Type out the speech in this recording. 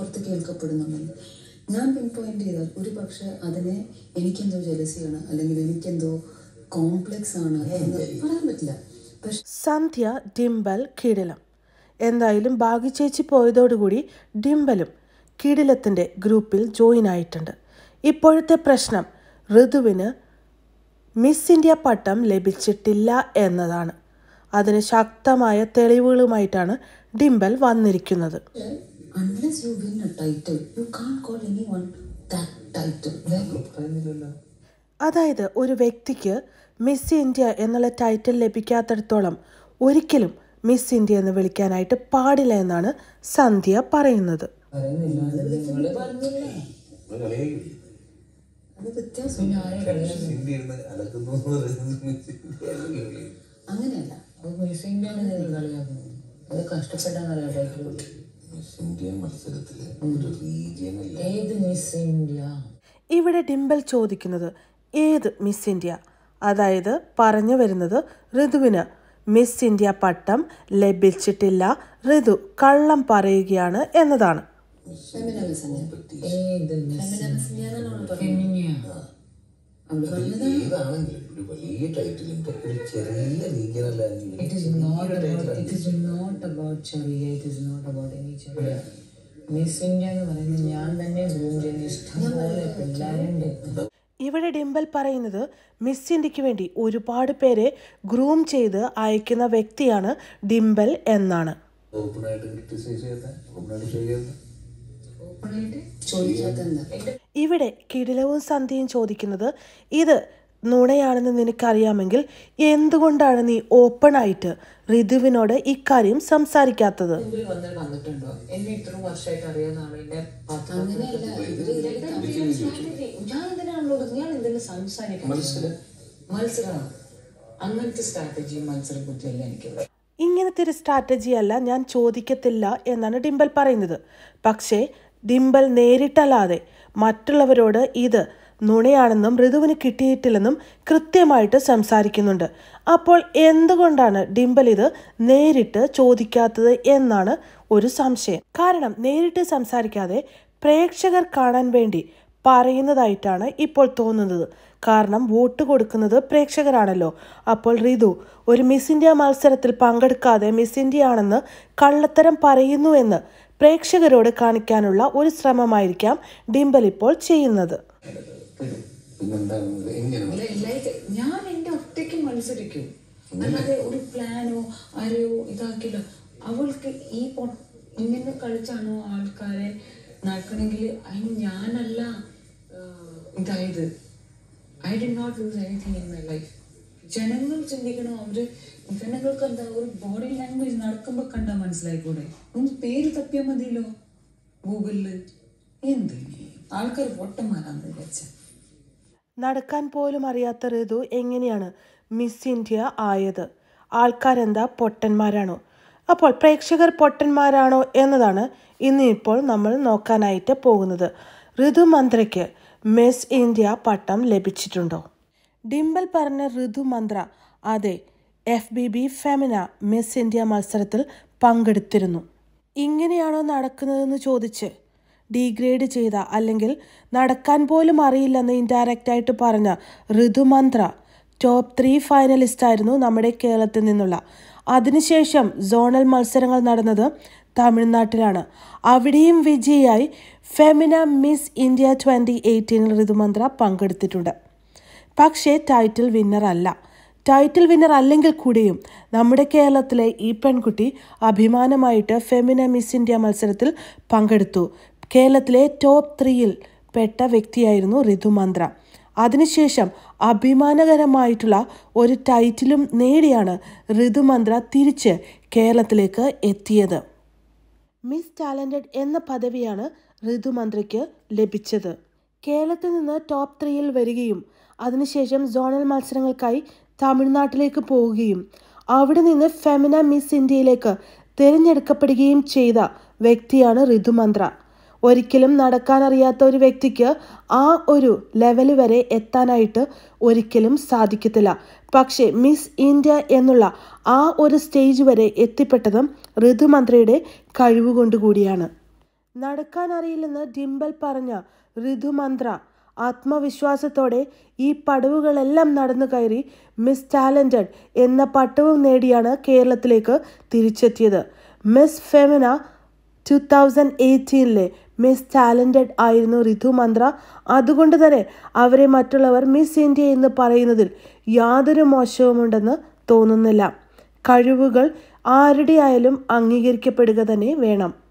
പുറത്ത് കേൾക്കപ്പെടുന്നുണ്ടെന്ന് ഞാൻ pin point ചെയ്താൽ ഒരു പക്ഷെ അതിനെ എനിക്കെന്തോ ജലസിയാണ് അല്ലെങ്കിൽ എനിക്കെന്തോ കോംപ്ലക്സ് ആണ് എന്ന് പറയാൻ പറ്റില്ല പക്ഷെ സന്ധ്യ ഡിംബൽ കിടിലം എന്തായാലും ഭാഗ്യചേച്ചി പോയതോടുകൂടി ഡിംബലും കിടിലത്തിൻ്റെ ഗ്രൂപ്പിൽ ജോയിൻ ആയിട്ടുണ്ട് ഇപ്പോഴത്തെ പ്രശ്നം ഋതുവിന് മിസ് ഇന്ത്യ പട്ടം ലഭിച്ചിട്ടില്ല എന്നതാണ് അതിന് ശക്തമായ തെളിവുകളുമായിട്ടാണ് ഡിംബൽ വന്നിരിക്കുന്നത് unless you win a title you can't call anyone that title പറയുന്നില്ലല്ലോ അതായത് ഒരു വ്യക്തിക്ക് മിസ് ഇന്ത്യ എന്നുള്ള ടൈറ്റിൽ ലഭിക്കാത്തിടത്തോളം ഒരിക്കലും മിസ് ഇന്ത്യ എന്ന് വിളിക്കാനായിട്ട് പാടില്ല എന്നാണ് സന്ധ്യ പറയുന്നത് പറയുന്നില്ല നിങ്ങള് പറഞ്ഞില്ല ഒരു കളിയാക്കി അത് വ്യത്യാസം പിന്നെ ആരെ കളിയാക്കി ഇന്ത്യ ഇരുന്ന് അലക്കുന്നു എന്ന് പറയുന്നത് അങ്ങനെയല്ല അത് മിസ് ഇന്ത്യയാണ് നിങ്ങൾ കളിയാക്കുന്നത് അത് കഷ്ടപ്പെട്ടാന്നറിയാം ടൈറ്റിൽ മിസ് ഇന്ത്യ മത്സരത്തില് ഒരു റീജിയനല്ല ഏത് മിസ് ഇന്ത്യ ഇവിടെ ഡിംബൽ ചോദിക്കുന്നത് ഏത് മിസ് ഇന്ത്യ അതായത് പറഞ്ഞു വരുന്നത് ഋതുവിന് മിസ് ഇന്ത്യ പട്ടം ലഭിച്ചിട്ടില്ല ഋതു കള്ളം പറയുകയാണ് എന്നതാണ് ഫെമിനലിസം ഏത് മിസ് ഫെമിനലിസം എന്നാണ് പറഞ്ഞത് ഫെമിനിയ അവള് പറഞ്ഞത് ഏതാണെങ്കിലും ഒരു വലിയ ടൈറ്റിലിന്റെ ഒരു ചെറിയ റീജിയനല്ല It is not about it is not about ചെറിയ it is not about any ചെറിയ മിസ് ഇന്ത്യ എന്ന് പറയുന്നത് ഞാൻ തന്നെ ഗ്രൂം ചെയ്യുന്ന ഇഷ്ടംപോലെ പിള്ളേരുണ്ട് ഇവിടെ ഡിംബൽ പറയുന്നത് മിസ് ഇന്ത്യക്ക് വേണ്ടി ഒരുപാട് പേരെ ഗ്രൂം ചെയ്ത് അയക്കുന്ന വ്യക്തിയാണ് ഡിംബൽ എന്നാണ് ഓപ്പണായിട്ട് ക്രിറ്റിസൈസ് ചെയ്യാത്ത ഓപ്പണായിട്ട് ചെയ്യാത്ത ഓപ്പണായിട്ട് ചോദിക്കാത്ത എന്താ ഇവിടെ കിടിലവും സന്ധ്യയും ചോദിക്കുന്നത് ഇത് നുണയാണെന്ന് നിനക്കറിയാമെങ്കിൽ എന്തുകൊണ്ടാണ് നീ ഓപ്പണായിട്ട് ഋതുവിനോട് ഇക്കാര്യം സംസാരിക്കാത്തത് മുമ്പിൽ വന്നിട്ട് വന്നിട്ടുണ്ടോ എന്നെ ഇത്ര വർഷമായിട്ട് അറിയാവുന്ന ആളിന്റെ പത്രം അങ്ങനെയല്ല ഇവര് ഇതിലേക്ക് ഞാൻ എന്തിനാണല്ലോ ഞാൻ എന്തിനു സംസാരിക്കാൻ മത്സരമാണ് അങ്ങനത്തെ സ്ട്രാറ്റജി മത്സര ബുദ്ധിയല്ല എനിക്കുള്ളത് ഇങ്ങനത്തെ ഒരു സ്ട്രാറ്റജി അല്ല ഞാൻ ചോദിക്കത്തില്ല എന്നാണ് ഡിംബൽ പറയുന്നത് പക്ഷേ ഡിംബൽ നേരിട്ടല്ലാതെ മറ്റുള്ളവരോട് ഇത് നുണയാണെന്നും ഋതുവിന് കിട്ടിയിട്ടില്ലെന്നും കൃത്യമായിട്ട് സംസാരിക്കുന്നുണ്ട് അപ്പോൾ എന്തുകൊണ്ടാണ് ഡിംബൽ ഇത് നേരിട്ട് ചോദിക്കാത്തത് എന്നാണ് ഒരു സംശയം കാരണം നേരിട്ട് സംസാരിക്കാതെ പ്രേക്ഷകർ കാണാൻ വേണ്ടി പറയുന്നതായിട്ടാണ് ഇപ്പോൾ തോന്നുന്നത് കാരണം വോട്ട് കൊടുക്കുന്നത് പ്രേക്ഷകരാണല്ലോ അപ്പോൾ റിതു ഒരു മിസ് ഇന്ത്യ മത്സരത്തിൽ പങ്കെടുക്കാതെ മിസ് ഇന്ത്യ ആണെന്ന് കള്ളത്തരം പറയുന്നു എന്ന് പ്രേക്ഷകരോട് കാണിക്കാനുള്ള ഒരു ശ്രമമായിരിക്കാം ഡിംബൽ ഇപ്പോൾ ചെയ്യുന്നത് പിന്നെന്താണ് എങ്ങനെ അല്ല എല്ലായിട്ട് ഞാൻ എന്റെ ഒറ്റയ്ക്ക് മത്സരിക്കും അല്ലാതെ ഒരു പ്ലാനോ ആരെയോ ഇതാക്കില്ല അവൾക്ക് ഈ പൊ ഇങ്ങനെ കളിച്ചാണോ ആൾക്കാരെ നടക്കണമെങ്കിൽ അതിന് ഞാനല്ല ആഹ്, ഇതായത് I'd not lose anything in my life ജനങ്ങൾ ചിന്തിക്കണം അവര് ജനങ്ങൾക്ക് എന്താ ഒരു ബോഡി ലാംഗ്വേജ് നടക്കുമ്പോ കണ്ടാ മനസ്സിലായിക്കൂടെ ഒന്ന് പേര് തപ്പിയാൽ മതിയല്ലോ ഗൂഗിളില് എന്ത് ആൾക്കാർ പൊട്ടന്മാരാന്ന് വിചാരിച്ച നടക്കാൻ പോലും അറിയാത്ത ഋതു എങ്ങനെയാണ് മിസ് ഇന്ത്യ ആയത് ആൾക്കാരെന്താ പൊട്ടന്മാരാണോ അപ്പോൾ പ്രേക്ഷകർ പൊട്ടന്മാരാണോ എന്നതാണ് ഇന്ന് ഇപ്പോൾ നമ്മൾ നോക്കാനായിട്ട് പോകുന്നത് ഋതു മന്ത്രയ്ക്ക് മിസ് ഇന്ത്യ പട്ടം ലഭിച്ചിട്ടുണ്ടോ ഡിംബൽ പറഞ്ഞ ഋതു മന്ത്ര അതെ F B B Femina Miss India മത്സരത്തിൽ പങ്കെടുത്തിരുന്നു ഇങ്ങനെയാണോ നടക്കുന്നതെന്ന് ചോദിച്ച് ഡീഗ്രേഡ് ചെയ്ത അല്ലെങ്കിൽ നടക്കാൻ പോലും അറിയില്ലെന്ന് ഇൻഡയറക്റ്റ് ആയിട്ട് പറഞ്ഞ ഋതുമന്ത്ര ടോപ്പ് ത്രീ ഫൈനലിസ്റ്റ് ആയിരുന്നു നമ്മുടെ കേരളത്തിൽ നിന്നുള്ള അതിനുശേഷം സോണൽ മത്സരങ്ങൾ നടന്നത് തമിഴ്നാട്ടിലാണ് അവിടെയും വിജയിയായി ഫെമിന മിസ് ഇന്ത്യ ട്വൻ്റി എയ്റ്റീനിൽ ഋതുമന്ത്ര പങ്കെടുത്തിട്ടുണ്ട് പക്ഷേ ടൈറ്റിൽ വിന്നർ അല്ല ടൈറ്റിൽ വിന്നർ അല്ലെങ്കിൽ കൂടിയും നമ്മുടെ കേരളത്തിലെ ഈ പെൺകുട്ടി അഭിമാനമായിട്ട് ഫെമിന മിസ് ഇന്ത്യ മത്സരത്തിൽ പങ്കെടുത്തു കേരളത്തിലെ ടോപ്പ് ത്രീയിൽ പെട്ട വ്യക്തിയായിരുന്നു ഋതുമന്ത്ര അതിനുശേഷം അഭിമാനകരമായിട്ടുള്ള ഒരു ടൈറ്റിലും നേടിയാണ് ഋതുമന്ത്ര തിരിച്ച് കേരളത്തിലേക്ക് എത്തിയത് മിസ് ടാലൻറ്റഡ് എന്ന പദവിയാണ് ഋതുമന്ത്രയ്ക്ക് ലഭിച്ചത് കേരളത്തിൽ നിന്ന് ടോപ്പ് ത്രീയിൽ വരികയും അതിനുശേഷം സോണൽ മത്സരങ്ങൾക്കായി തമിഴ്നാട്ടിലേക്ക് പോവുകയും അവിടെ നിന്ന് ഫെമിന മിസ് ഇന്ത്യയിലേക്ക് തിരഞ്ഞെടുക്കപ്പെടുകയും ചെയ്ത വ്യക്തിയാണ് ഋതുമന്ത്ര ഒരിക്കലും നടക്കാനറിയാത്ത ഒരു വ്യക്തിക്ക് ആ ഒരു ലെവൽ വരെ എത്താനായിട്ട് ഒരിക്കലും സാധിക്കത്തില്ല പക്ഷേ മിസ് ഇന്ത്യ എന്നുള്ള ആ ഒരു സ്റ്റേജ് വരെ എത്തിപ്പെട്ടതും ഋതുമന്ത്രയുടെ കഴിവുകൊണ്ട് കൂടിയാണ് നടക്കാൻ അറിയില്ലെന്ന് ഡിംബൽ പറഞ്ഞ ഋതുമന്ത്ര ആത്മവിശ്വാസത്തോടെ ഈ പടവുകളെല്ലാം നടന്നു കയറി മിസ് ടാലൻറ്റഡ് എന്ന പട്ടവും നേടിയാണ് കേരളത്തിലേക്ക് തിരിച്ചെത്തിയത് മിസ് ഫെമിന ടു തൗസൻഡ് എയ്റ്റീനിലെ മിസ് ടാലൻറ്റഡ് ആയിരുന്നു ഋതു മന്ത്ര അതുകൊണ്ട് തന്നെ അവരെ മറ്റുള്ളവർ മിസ് ഇന്ത്യ എന്ന് പറയുന്നതിൽ യാതൊരു മോശവുമുണ്ടെന്ന് തോന്നുന്നില്ല കഴിവുകൾ ആരുടെ ആയാലും അംഗീകരിക്കപ്പെടുക തന്നെ വേണം